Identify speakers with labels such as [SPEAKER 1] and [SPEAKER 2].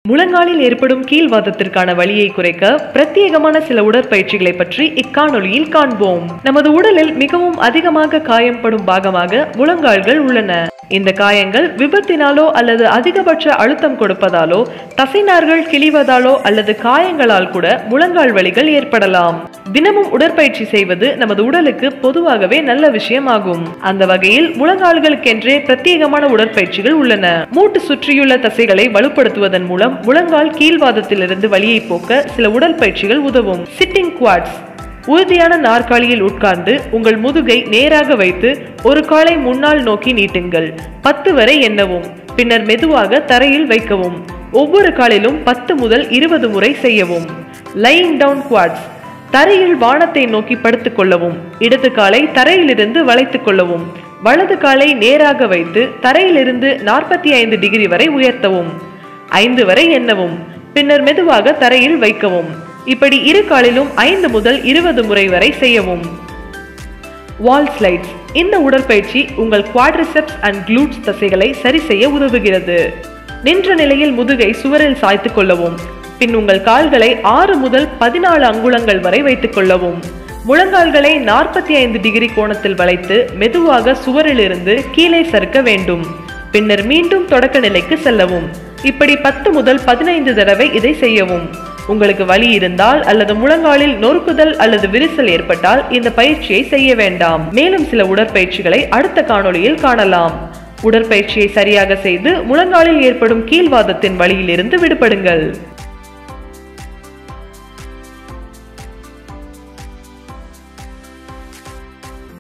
[SPEAKER 1] முழங்காலில் ஏற்படும் கீழ்வாதத்திற்கான வலியை குறைக்க பிரத்யேகமான சில உடற்பயிற்சிகளை பற்றி இக்காணொளியில் காண்போம் நமது உடலில் மிகவும் அதிகமாக காயம்படும் பாகமாக முழங்கால்கள் உள்ளன இந்த காயங்கள் விபத்தினாலோ அல்லது அதிகபட்ச அழுத்தம் கொடுப்பதாலோ தசைநார்கள் கிழிவதாலோ அல்லது காயங்களால் கூட முழங்கால் வலிகள் ஏற்படலாம் தினமும் உடற்பயிற்சி செய்வது நமது உடலுக்கு பொதுவாகவே நல்ல விஷயமாகும் அந்த வகையில் முழங்கால்களுக்கென்றே பிரத்யேகமான உடற்பயிற்சிகள் உள்ளன மூட்டு சுற்றியுள்ள தசைகளை வலுப்படுத்துவதன் மூலம் முழங்கால் கீழ்வாதத்திலிருந்து வலியை போக்க சில உடற்பயிற்சிகள் உதவும் சிட்டிங் குவாட்ஸ் உறுதியான நாற்காலியில் உட்கார்ந்து உங்கள் முதுகை நேராக வைத்து ஒரு காலை முன்னால் நோக்கி நீட்டுங்கள் பத்து வரை எண்ணவும் பின்னர் மெதுவாக தரையில் வைக்கவும் ஒவ்வொரு காலிலும் பத்து முதல் இருபது முறை செய்யவும் லையிங் டவுன் குவாட்ஸ் தரையில் வானத்தை நோக்கி படுத்துக் கொள்ளவும் இடது காலை தரையிலிருந்து வளைத்துக் கொள்ளவும் வலது காலை நேராக வைத்து தரையிலிருந்து நாற்பத்தி ஐந்து டிகிரி வரை உயர்த்தவும் ஐந்து வரை எண்ணவும் பின்னர் மெதுவாக தரையில் வைக்கவும் இப்படி இரு காலிலும் ஐந்து முதல் இருபது முறை வரை செய்யவும் வால் ஸ்லைட்ஸ் இந்த உடற்பயிற்சி உங்கள் குவாட்ரிசெப்ஸ் அண்ட் glutes தசைகளை சரி செய்ய உதவுகிறது நின்ற நிலையில் முதுகை சுவரில் சாய்த்துக் கொள்ளவும் பின் உங்கள் கால்களை ஆறு முதல் பதினாலு அங்குலங்கள் வரை வைத்துக் கொள்ளவும் முழங்கால்களை நாற்பத்தி ஐந்து டிகிரி கோணத்தில் வளைத்து மெதுவாக சுவரிலிருந்து கீழே சறுக்க வேண்டும் பின்னர் மீண்டும் தொடக்க நிலைக்கு செல்லவும் இப்படி பத்து முதல் பதினைந்து தடவை இதை செய்யவும் உங்களுக்கு வலி இருந்தால் அல்லது முழங்காலில் நொறுக்குதல் அல்லது விரிசல் ஏற்பட்டால் இந்த பயிற்சியை செய்ய வேண்டாம் மேலும் சில உடற்பயிற்சிகளை அடுத்த காணொளியில் காணலாம் உடற்பயிற்சியை சரியாக செய்து முழங்காலில் ஏற்படும் கீழ்வாதத்தின் வலியிலிருந்து விடுபடுங்கள்